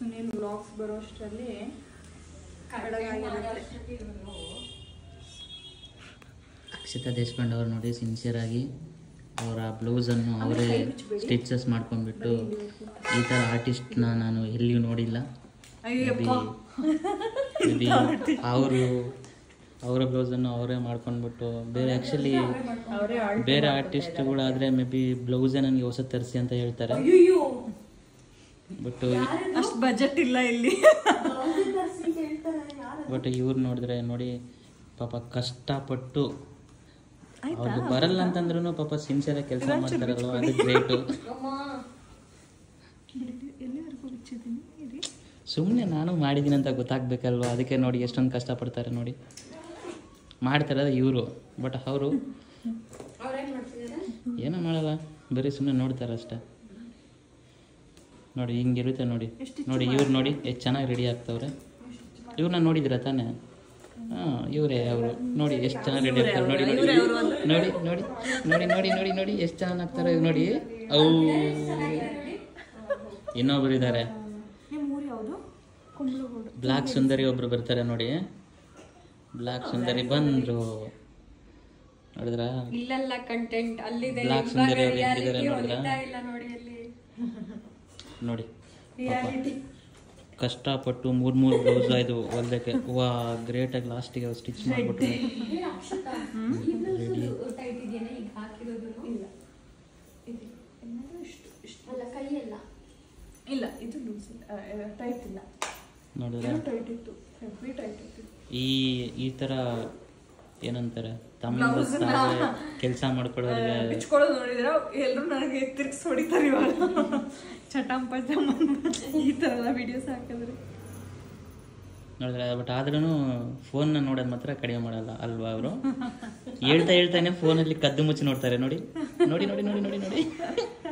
Sunil vlogs ಬರೋ ಅಷ್ಟರಲ್ಲಿ ಬೆಳಗಾಗಿರುತ್ತೆ ಅಕ್ಷತಾ ದೇಶಪಾಂಡೆ ಅವ್ರು ನೋಡಿ ಸಿನ್ಸಿಯರ್ ಆಗಿ ಅವರ ಬ್ಲೌಸನ್ನು ಅವರೇ ಸ್ಟಿಚಸ್ ಮಾಡ್ಕೊಂಡ್ಬಿಟ್ಟು ಈ ಥರ ಆರ್ಟಿಸ್ಟ್ನ ನಾನು ಎಲ್ಲಿಯೂ ನೋಡಿಲ್ಲ ಮೇಬಿ ಅವರು ಅವರ ಬ್ಲೌಸನ್ನು ಅವರೇ ಮಾಡ್ಕೊಂಡ್ಬಿಟ್ಟು ಬೇರೆ ಆ್ಯಕ್ಚುಲಿ ಅವರೇ ಬೇರೆ ಆರ್ಟಿಸ್ಟ್ಗಳಾದರೆ ಮೇ ಬಿ ಬ್ಲೌಸೇ ನನಗೆ ಹೊಸ ತರಿಸಿ ಅಂತ ಹೇಳ್ತಾರೆ ಬಟ್ ಅಷ್ಟು ಬಜೆಟ್ ಇಲ್ಲ ಇಲ್ಲಿ ಬಟ್ ಇವ್ರು ನೋಡಿದ್ರೆ ನೋಡಿ ಪಾಪ ಕಷ್ಟಪಟ್ಟು ಅವ್ರಿಗೆ ಬರಲ್ಲ ಅಂತಂದ್ರೂ ಪಾಪ ಸಿನ್ಸಿಯರ್ ಕೆಲಸ ಮಾಡ್ತಾರಲ್ವ ಅದು ಗ್ರೇಟು ಎಲ್ಲಿವರೆಗೂ ಬಿಚ್ಚಿದ್ದೀನಿ ಇರಿ ಸುಮ್ಮನೆ ನಾನು ಮಾಡಿದ್ದೀನಿ ಅಂತ ಗೊತ್ತಾಗ್ಬೇಕಲ್ವ ಅದಕ್ಕೆ ನೋಡಿ ಎಷ್ಟೊಂದು ಕಷ್ಟಪಡ್ತಾರೆ ನೋಡಿ ಮಾಡ್ತಾರದು ಇವರು ಬಟ್ ಅವರು ಏನೂ ಮಾಡಲ್ಲ ಬರೀ ಸುಮ್ಮನೆ ನೋಡ್ತಾರೆ ಅಷ್ಟೇ ನೋಡಿ ಹಿಂಗಿರುತ್ತೆ ನೋಡಿ ನೋಡಿ ಇವ್ರು ನೋಡಿ ಎಷ್ಟು ಚೆನ್ನಾಗಿ ರೆಡಿ ಆಗ್ತವ್ರೆ ಇವ್ರನ್ನ ನೋಡಿದಿರ ತಾನೇ ಹಾಂ ಇವರೇ ಅವರು ನೋಡಿ ಎಷ್ಟು ಚೆನ್ನಾಗಿ ರೆಡಿ ಆಗ್ತಾರೆ ನೋಡಿ ನೋಡಿ ನೋಡಿ ನೋಡಿ ನೋಡಿ ನೋಡಿ ನೋಡಿ ನೋಡಿ ಎಷ್ಟು ಚೆನ್ನಾಗಿ ಆಗ್ತಾರೆ ಇವ್ರು ನೋಡಿ ಅವು ಇನ್ನೊಬ್ರು ಇದ್ದಾರೆ ನಿಮ್ಮ ಊರು ಯಾವುದು ಕುಂಬ್ಳಗೋಡು ಬ್ಲಾಕ್ ಸುಂದರಿ ಒಬ್ರು ಬರ್ತಾರೆ ನೋಡಿ ಬ್ಲಾಕ್ ಸುಂದರಿ ಬಂದ್ರು ನೋಡಿದ್ರ ಇಲ್ಲೆಲ್ಲ ಕಂಟೆಂಟ್ ಅಲ್ಲಿದೆ ಬ್ಲಾಕ್ ಇವಾಗ ಸುಂದರಿ ಅವ್ರು reality ಹೆಂಗಿದ್ದಾರೆ ನೋಡಿದ್ರಾ? ಹೊಲಿತಾ ಇಲ್ಲ ನೋಡಿ ಅಲ್ಲಿ ನೋಡಿ ಪಾಪ ಕಷ್ಟಪಟ್ಟು ಮೂರ್ ಮೂರು ಬ್ಲೌಸ್ ಆಯ್ತು ಹೊಲ್ದಕ್ಕೆ ವಾ ಗ್ರೇಟ್ ಆಗಿ ಲಾಸ್ಟಿಗೆ ಸ್ಟಿಚ್ ಮಾಡ್ಬಿಟ್ಟು ಟೈಟ್ ಇದೆಯಾ ಈಗ ಹಾಕಿರೋದು ಅಲ್ಲ ಕೈಯೆಲ್ಲ ಇಲ್ಲ ಇದು ಲೂಸ್ ಇಲ್ಲ ಟೈಟ್ ಇಲ್ಲ ನೋಡಿದ್ರೆ ಇದು ಟೈಟ್ ಇತ್ತು ಹೆವಿ ಟೈಟ್ ಇತ್ತು ಈ ಈ ತರ ಏನಂತಾರೆ ತಮ್ಮಿಂದ ತಾವೇ ಕೆಲಸ ಮಾಡ್ಕೊಳ್ಳೋರಿಗೆ ಬಿಚ್ಕೊಳ್ಳೋದು ನೋಡಿದ್ರೆ ಎಲ್ಲರೂ ನನಗೆ ತಿರ್ಗಿಸ್ ಹೊಡಿತಾರೆ ಇವಾಗ ಚಟಂ ಪಟಂ ಈ ಥರ ಎಲ್ಲ ವಿಡಿಯೋಸ್ ಹಾಕಿದ್ರೆ ನೋಡಿದ್ರೆ ಬಟ್ ಆದ್ರೂ ಫೋನ್ನ ನೋಡೋದು ಮಾತ್ರ ಕಡಿಮೆ ಮಾಡಲ್ಲ ಅಲ್ವಾ ಅವರು ಹೇಳ್ತಾ ಹೇಳ್ತಾನೆ ಫೋನಲ್ಲಿ ಕದ್ದು ಮುಚ್ಚಿ ನೋಡ್ತಾರೆ ನೋಡಿ ನೋಡಿ ನೋಡಿ ನೋಡಿ ನೋಡಿ ನೋಡಿ